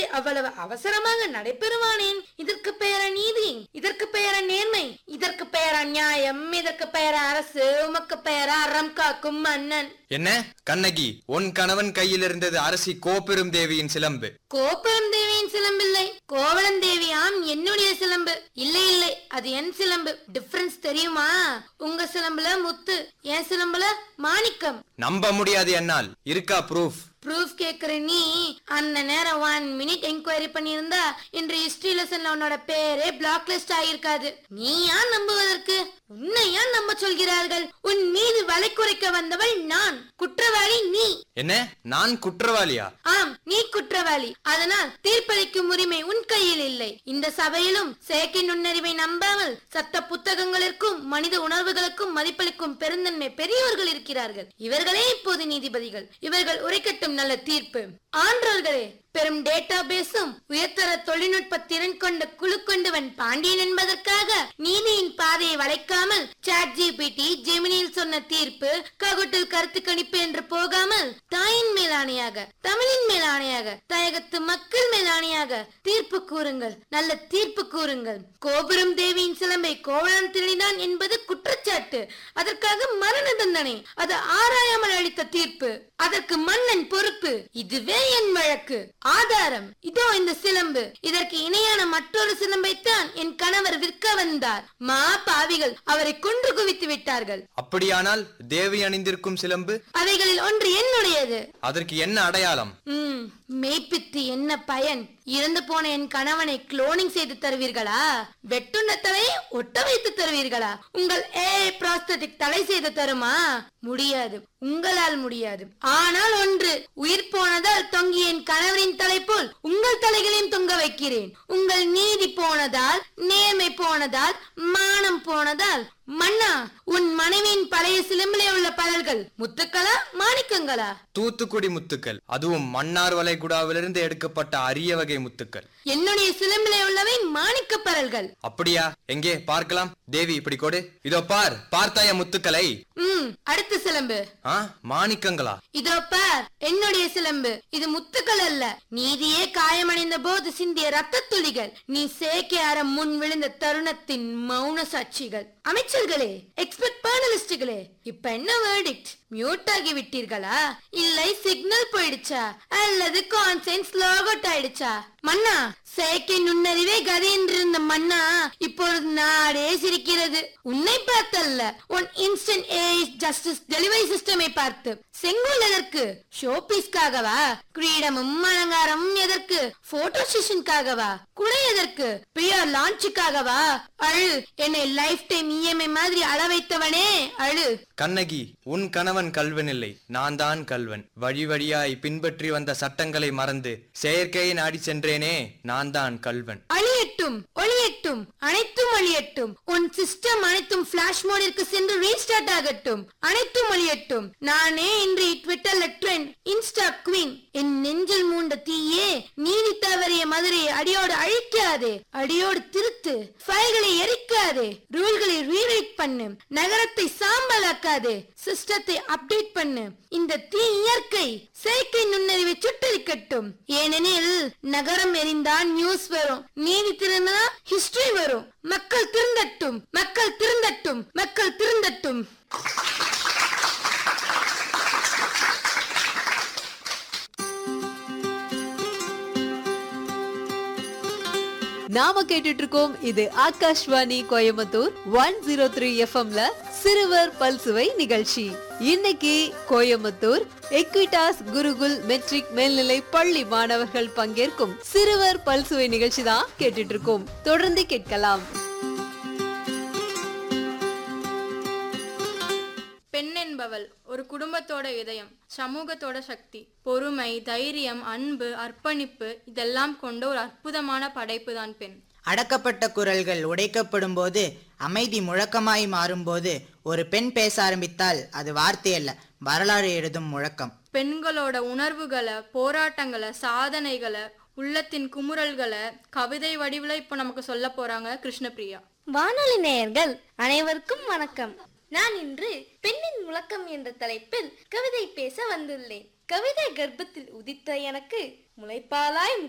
அவ்வளவு அவசரமாக நடைபெறுவானேன் இதற்கு பெயர நீதி இதற்கு பெயர நேர்மை இதற்கு பெயர நியாயம் இதற்கு பெயர அரசு உமக்கு பெயர அறம் காக்கும் மன்னன் என்ன கண்ணகி உன் கணவன் கையில் இருந்தது அரசி கோப்பெரும் தேவியின் சிலம்பு கோபுரம் தேவியின் சிலம்பில்லை கோவலன் தேவியாம் என்னுடைய சிலம்பு இல்லை இல்லை அது என் சிலம்பு டிஃபரன்ஸ் தெரியுமா உங்க சிலம்புல முத்து என் சிலம்புல மாணிக்கம் நம்ப முடியாது என்னால் இருக்கா ப்ரூஃப் ப்ரூஃப் கேக்குற நீ அந்த நேரம் ஒன் மினிட் என்கொயரி பண்ணியிருந்தா இன்று ஹிஸ்டரி லெசன்ல உன்னோட பேரே பிளாக் லிஸ்ட் ஆகியிருக்காது நீ யார் நம்புவதற்கு உன்னை யார் நம்ப சொல்கிறார்கள் உன் மீது வலை குறைக்க வந்தவள் நான் குற்றவாளி நீ என்ன நான் குற்றவாளியா ஆம் நீ குற்றவாளி அதனால் தீர்ப்பளிக்கும் உரிமை உன் கையில் இல்லை இந்த சபையிலும் செயற்கை நுண்ணறிவை நம்பாமல் சட்ட புத்தகங்களுக்கும் மனித உணர்வுகளுக்கும் மதிப்பளிக்கும் பெருந்தன்மை பெரியவர்கள் இருக்கிறார்கள் இவர்களே இப்போது நீதிபதிகள் இவர்கள் உரைக்கட்டும் நல்ல தீர்ப்பு ஆன்றோர்களே பெரும் டேட்டா பேஸும் உயர்தர தொழில்நுட்ப திறன் கொண்ட குழு கொண்டவன் பாண்டியன் என்பதற்காக நீதியின் பாதையை வளைக்காமல் சாட் ஜிபிடி ஜெமினியில் சொன்ன தீர்ப்பு ககுட்டில் கருத்து கணிப்பு என்று போகாமல் தாயின் மேல் ஆணையாக தமிழின் மேல் ஆணையாக தாயகத்து மக்கள் மேல் ஆணையாக தீர்ப்பு கூறுங்கள் நல்ல தீர்ப்பு கூறுங்கள் கோபுரம் தேவியின் சிலம்பை கோவலன் திருடினான் என்பது குற்றச்சாட்டு அதற்காக மரண தண்டனை அது ஆராயாமல் அளித்த தீர்ப்பு அதற்கு மன்னன் பொறுப்பு இதுவே என் வழக்கு ஆதாரம் இதோ இந்த சிலம்பு இதற்கு இணையான மற்றொரு சிலம்பைத்தான் என் கணவர் விற்க வந்தார் மா பாவிகள் அவரை கொன்று குவித்து விட்டார்கள் அப்படியானால் தேவி அணிந்திருக்கும் சிலம்பு அவைகளில் ஒன்று என்னுடையது அதற்கு என்ன அடையாளம் ம் மெய்ப்பித்து என்ன பயன் இறந்து போன என் கணவனை குளோனிங் செய்து தருவீர்களா வெட்டுண்ட தலையை ஒட்ட வைத்து தருவீர்களா உங்கள் ஏ ப்ராஸ்தட்டிக் தலை செய்து தருமா முடியாது உங்களால் முடியாது ஆனால் ஒன்று உயிர் போனதால் தொங்கிய என் கணவரின் தலை போல் உங்கள் தலைகளையும் தொங்க வைக்கிறேன் உங்கள் நீதி போனதால் நேர்மை போனதால் மானம் போனதால் மன்னா உன் மனைவியின் பழைய சிலம்பிலே உள்ள பலர்கள் முத்துக்களா மாணிக்கங்களா தூத்துக்குடி முத்துக்கள் அதுவும் மன்னார் வளைகுடாவிலிருந்து எடுக்கப்பட்ட அரிய வகை முத்துக்கள் என்னுடைய சிலம்பிலே உள்ளவை மாணிக்க பரல்கள் அப்படியா எங்கே பார்க்கலாம் தேவி இப்படி கொடு இதோ பார் பார்த்தாய முத்துக்களை ம் அடுத்த சிலம்பு ஆ மாணிக்கங்களா இதோ பார் என்னுடைய சிலம்பு இது முத்துக்கள் அல்ல நீதியே காயமடைந்த போது சிந்திய ரத்த துளிகள் நீ சேக்கை அறம் முன் விழுந்த தருணத்தின் மௌன சாட்சிகள் அமைச்சர்களே எக்ஸ்பெக்ட் பேனலிஸ்டுகளே இப்ப என்ன வேர்டிக்ட் மியூட் ஆகி விட்டீர்களா இல்லை சிக்னல் போயிடுச்சா அல்லது கான்சென்ஸ் லாக் அவுட் ஆயிடுச்சா மன்னா செயற்கை நுண்ணறிவே கதை என்றிருந்த மன்னா இப்பொழுது நாடே சிரிக்கிறது உன்னை பார்த்தல்ல உன் இன்ஸ்டன்ட் ஏஜ் ஜஸ்டிஸ் டெலிவரி சிஸ்டமை பார்த்து செங்கோல் எதற்கு ஷோ பீஸ்க்காகவா கிரீடமும் அலங்காரமும் எதற்கு போட்டோ செஷனுக்காகவா குடை எதற்கு பியர் லான்ச்சுக்காகவா அழு என்னை லைஃப் டைம் இஎம்ஐ மாதிரி அள வைத்தவனே அழு கண்ணகி உன் கணவன் கல்வன் இல்லை நான் தான் கல்வன் வழி வழியாய் பின்பற்றி வந்த சட்டங்களை மறந்து செயற்கையை நாடி சென்றேனே நான் தான் கல்வன் அழியட்டும் ஒளியட்டும் அனைத்தும் அழியட்டும் உன் சிஸ்டம் அனைத்தும் பிளாஷ் மோடிற்கு சென்று ரீஸ்டார்ட் ஆகட்டும் அனைத்தும் அழியட்டும் நானே இன்று ட்விட்டர்ல ட்ரெண்ட் இன்ஸ்டா குவீன் என் நெஞ்சில் மூண்ட தீயே நீதி தவறிய மதுரையை அடியோடு அழிக்காதே அடியோடு திருத்து ஃபைல்களை எரிக்காதே ரூல்களை ரீரைட் பண்ணு நகரத்தை சாம்பலாக்காதே சிஸ்டத்தை அப்டேட் பண்ணு இந்த தீ இயற்கை செயற்கை நுண்ணறிவை சுட்டரிக்கட்டும் ஏனெனில் நகரம் எரிந்தால் நியூஸ் வரும் நீதி திருந்தா ஹிஸ்டரி வரும் மக்கள் திருந்தட்டும் மக்கள் திருந்தட்டும் மக்கள் திருந்தட்டும் நாம கேட்டுட்டு இருக்கோம் இது Akashvani Coimbatore one zero three எஃப்எம்ல சிறுவர் பல்சுவை நிகழ்ச்சி இன்னைக்கு கோயம்புத்தூர் எக்விட்டாஸ் குருகுல் மெட்ரிக் மேல்நிலை பள்ளி மாணவர்கள் பங்கேற்கும் சிறுவர் பல்சுவை நிகழ்ச்சி தான் கேட்டுட்டு இருக்கோம் தொடர்ந்து கேட்கலாம் பெண் என்பவள் ஒரு குடும்பத்தோட இதயம் சமூகத்தோட சக்தி பொறுமை தைரியம் அன்பு அர்ப்பணிப்பு இதெல்லாம் கொண்ட ஒரு அற்புதமான படைப்பு தான் பெண் அடக்கப்பட்ட குரல்கள் உடைக்கப்படும் போது அமைதி முழக்கமாய் மாறும்போது ஒரு பெண் பேச ஆரம்பித்தால் அது வார்த்தை அல்ல வரலாறு எழுதும் முழக்கம் பெண்களோட உணர்வுகளை போராட்டங்களை சாதனைகளை உள்ளத்தின் குமுறல்களை கவிதை வடிவில் இப்போ நமக்கு சொல்ல போறாங்க கிருஷ்ணபிரியா வானொலி நேயர்கள் அனைவருக்கும் வணக்கம் நான் இன்று பெண்ணின் முழக்கம் என்ற தலைப்பில் கவிதை பேச வந்துள்ளேன் கவிதை கர்ப்பத்தில் உதித்த எனக்கு முளைப்பாலாய்